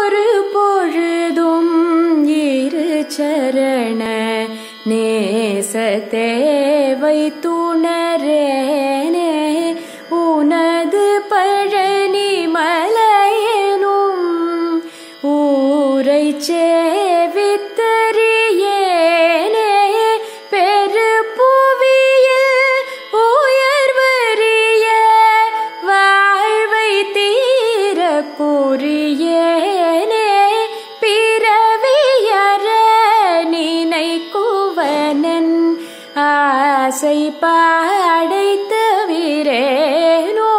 ஒரு பொழுதும் இரு சரண நேச தேவை துணரேனே உனது பழனி மலையனும் ஊரை சேவித்தறியேனே பெரு புவியில் உயர்வறிய வாழ்வை தீர புரியேனே பிறவியற நினைக்குவனன் ஆசை பாடைத்தவிரேனோ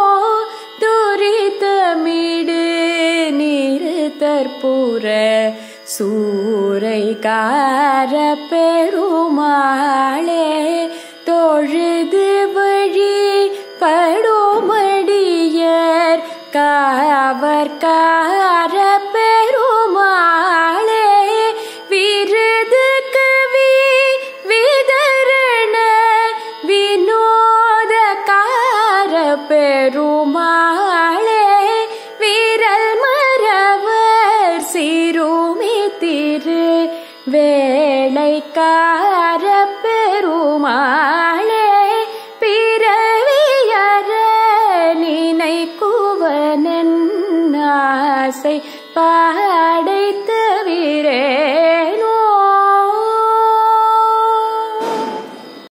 துரிதமிடு நிறுத்தற்புற சூறைகார பெருமாளே தொழுது வழி படுமடியர் காவற்கார பெருமாளே விருது கவி விதரண வினோதகார பெருமாளே விரல் மரவர் சிறுமி திரு வேளைக்கார பெருமாளே பிறவியற நினைக்குவனன் ஆசை பா